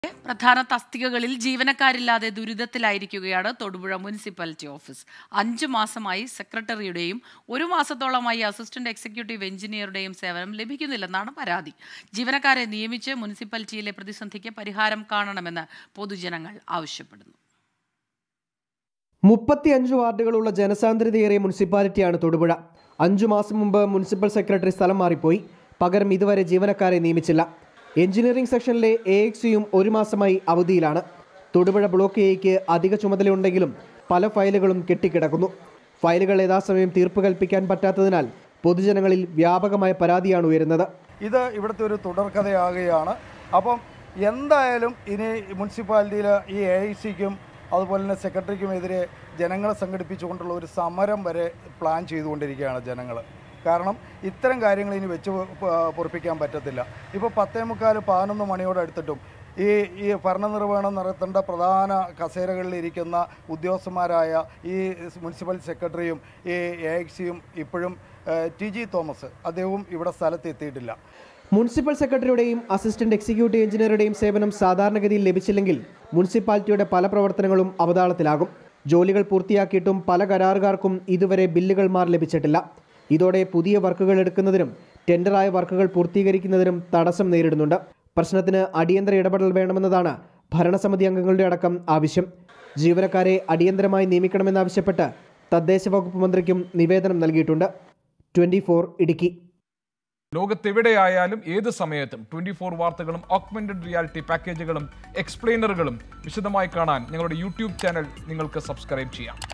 പ്രധാന തസ്തികകളിൽ ജീവനക്കാരില്ലാതെ ദുരിതത്തിലായിരിക്കുകയാണ് തൊടുപുഴ മുനിസിപ്പാലിറ്റി ഓഫീസ് അഞ്ചു മാസമായി സെക്രട്ടറിയുടെയും ഒരു മാസത്തോളമായി അസിസ്റ്റന്റ് എക്സിക്യൂട്ടീവ് എഞ്ചിനീയറുടെയും സേവനം ലഭിക്കുന്നില്ലെന്നാണ് പരാതി ജീവനക്കാരെ നിയമിച്ച് മുനിസിപ്പാലിറ്റിയിലെ പ്രതിസന്ധിക്ക് പരിഹാരം കാണണമെന്ന് പൊതുജനങ്ങൾ ആവശ്യപ്പെടുന്നു മുപ്പത്തിയഞ്ച് വാർഡുകളുള്ള ജനസാന്ദ്രതയേറിയ മുനിസിപ്പാലിറ്റിയാണ് തൊടുപുഴ അഞ്ചു മാസം മുമ്പ് മുനിസിപ്പൽ സെക്രട്ടറി സ്ഥലം മാറിപ്പോയി പകരം ഇതുവരെ ജീവനക്കാരെ നിയമിച്ചില്ല എഞ്ചിനീയറിംഗ് സെക്ഷനിലെ എ എക്സിയും ഒരു മാസമായി അവധിയിലാണ് തൊടുപുഴ ബ്ലോക്ക് എയ്ക്ക് അധിക ചുമതലയുണ്ടെങ്കിലും പല ഫയലുകളും കെട്ടിക്കിടക്കുന്നു ഫയലുകൾ യഥാസമയം തീർപ്പ് കൽപ്പിക്കാൻ പറ്റാത്തതിനാൽ പൊതുജനങ്ങളിൽ വ്യാപകമായ പരാതിയാണ് ഉയരുന്നത് ഇത് ഇവിടുത്തെ ഒരു തുടർക്കഥയാകുകയാണ് അപ്പം എന്തായാലും ഇനി മുനിസിപ്പാലിറ്റിയിൽ ഈ എ ഐ സിക്കും അതുപോലെ തന്നെ സെക്രട്ടറിക്കുമെതിരെ ജനങ്ങളെ സംഘടിപ്പിച്ചുകൊണ്ടുള്ള ഒരു സമരം വരെ പ്ലാൻ ചെയ്തുകൊണ്ടിരിക്കുകയാണ് ജനങ്ങൾ കാരണം ഇത്തരം കാര്യങ്ങൾ ഇനി വെച്ച് പൊ- പൊറപ്പിക്കാൻ പറ്റത്തില്ല ഇപ്പോൾ പത്തേ മുക്കാൽ പതിനൊന്ന് മണിയോട് അടുത്തിട്ടും ഈ ഈ ഭരണനിർവഹണം നടത്തേണ്ട പ്രധാന കസേരകളിൽ ഇരിക്കുന്ന ഉദ്യോഗസ്ഥന്മാരായ ഈ മുനിസിപ്പൽ സെക്രട്ടറിയും ഈ എ എക്സിയും ഇപ്പോഴും ഏഹ്, ടി ജി തോമസ് അദ്ദേഹവും ഇവിടെ സ്ഥലത്ത് എത്തിയിട്ടില്ല മുനിസിപ്പൽ സെക്രട്ടറിയുടെയും അസിസ്റ്റന്റ് എക്സിക്യൂട്ടീവ് എഞ്ചിനീയറുടെയും സേവനം സാധാരണഗതിയിൽ ലഭിച്ചില്ലെങ്കിൽ മുനിസിപ്പാലിറ്റിയുടെ പല പ്രവർത്തനങ്ങളും അവതാളത്തിലാകും ജോലികൾ പൂർത്തിയാക്കിയിട്ടും പല കരാറുകാർക്കും ഇതുവരെ ബില്ലുകൾ മാർ ലഭിച്ചിട്ടില്ല ഇതോടെ പുതിയ വർക്കുകൾ എടുക്കുന്നതിനും ടെൻഡറായ വർക്കുകൾ പൂർത്തീകരിക്കുന്നതിനും തടസ്സം നേരിടുന്നുണ്ട് പ്രശ്നത്തിന് അടിയന്തര ഇടപെടൽ വേണമെന്നതാണ് ഭരണസമിതി അംഗങ്ങളുടെ അടക്കം ആവശ്യം ജീവനക്കാരെ അടിയന്തരമായി നിയമിക്കണമെന്നാവശ്യപ്പെട്ട് തദ്ദേശ വകുപ്പ് മന്ത്രിക്കും നിവേദനം നൽകിയിട്ടുണ്ട് ട്വന്റി ഇടുക്കി ലോകത്തെവിടെയായാലും ഏത് സമയത്തും ട്വന്റി ഫോർ വാർത്തകളും ഓഗ്മെന്റഡ് റിയാലിറ്റി പാക്കേജുകളും എക്സ്പ്ലെയിനറുകളും വിശദമായി കാണാൻ ഞങ്ങളുടെ യൂട്യൂബ് ചാനൽ നിങ്ങൾക്ക് സബ്സ്ക്രൈബ് ചെയ്യാം